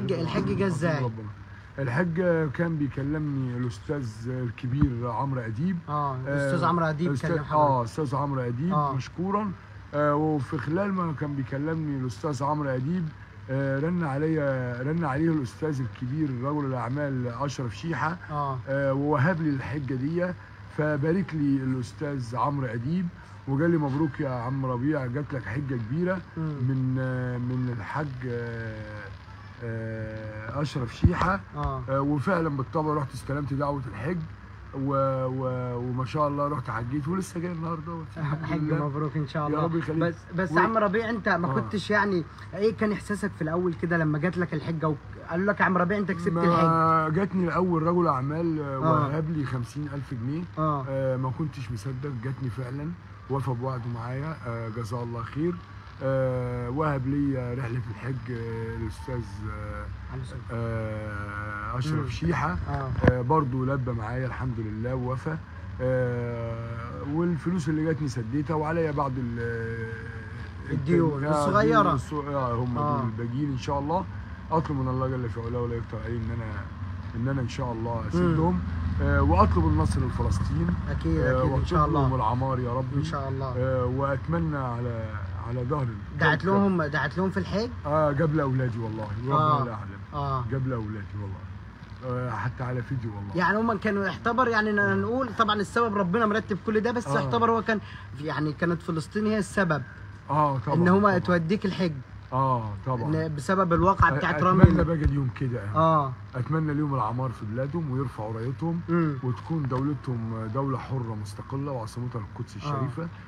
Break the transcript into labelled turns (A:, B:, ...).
A: الحج الحج جه ازاي؟
B: ربنا. الحج كان بيكلمني الاستاذ الكبير عمرو اديب
A: اه الاستاذ عمرو اديب
B: أستاذ-
A: كلم
B: اه
A: حضرتك
B: استاذ عمرو اديب
A: آه.
B: مشكورا آه وفي خلال ما كان بيكلمني الاستاذ عمرو اديب آه رن عليا رن عليه الاستاذ الكبير رجل الاعمال اشرف شيحه
A: اه
B: آه ووهب لي الحجه دي فبارك لي الاستاذ عمرو اديب وقال لي مبروك يا عم ربيع جات لك حجه كبيره
A: مم.
B: من آه من الحاج آه آه اشرف شيحه
A: اه
B: آه، وفعلا بالطبع رحت استلمت دعوه الحج و... و... وما شاء الله رحت حجيت ولسه جاي النهارده الحمد
A: حج
B: لله.
A: مبروك ان شاء
B: يا
A: الله
B: رب يخليك.
A: بس بس
B: و-
A: عم ربيع انت ما
B: آه.
A: كنتش يعني ايه كان احساسك في الاول كده لما جات لك الحجه وقالوا لك يا عم ربيع انت كسبت الحج
B: ما جاتني الاول رجل اعمال آه،
A: آه.
B: وهب لي 50000 جنيه
A: اه
B: آه، ما كنتش مصدق جاتني فعلا وفى بوعده معايا آه، جزاه الله خير آه، وهب لي رحله الحج آه، الاستاذ آه،
A: على سؤال.
B: آه،
A: مم.
B: اشرف شيحه
A: اه
B: آه، برضو لبى معايا الحمد لله ووفى آه، والفلوس اللي جاتني سديتها وعليا بعض ال-
A: الديون
B: آه،
A: الصغيرة.
B: الص- آه، هم
A: آه.
B: دول الباقيين ان شاء الله اطلب من الله جل في علاه ولا يكتر عليه ان انا ان انا ان شاء الله اسدهم آه، واطلب النصر لفلسطين
A: اكيد
B: آه،
A: اكيد ان شاء
B: واكتب لهم
A: الله
B: العمار يا رب
A: ان شاء الله
B: آه، واتمنى على على ظهر
A: دعت
B: الكوكب.
A: لهم دعت لهم في الحج
B: اه قبل اولادي والله
A: آه.
B: ربنا لا اعلم
A: اه
B: قبل اولادي والله آه، حتى على فيديو والله
A: يعني هم كانوا يعتبر يعني إن نقول طبعا السبب ربنا مرتب كل ده بس
B: آه.
A: يعتبر هو كان يعني كانت فلسطين هي السبب
B: اه طبعا
A: ان هما
B: طبعاً.
A: توديك الحج
B: اه طبعا
A: إن بسبب الواقعه بتاعت
B: اتمنى
A: رامي
B: بقى اليوم كده يعني.
A: اه
B: اتمنى ليهم العمار في بلادهم ويرفعوا رايتهم
A: امم
B: وتكون دولتهم دوله حره مستقله وعاصمتها القدس الشريفه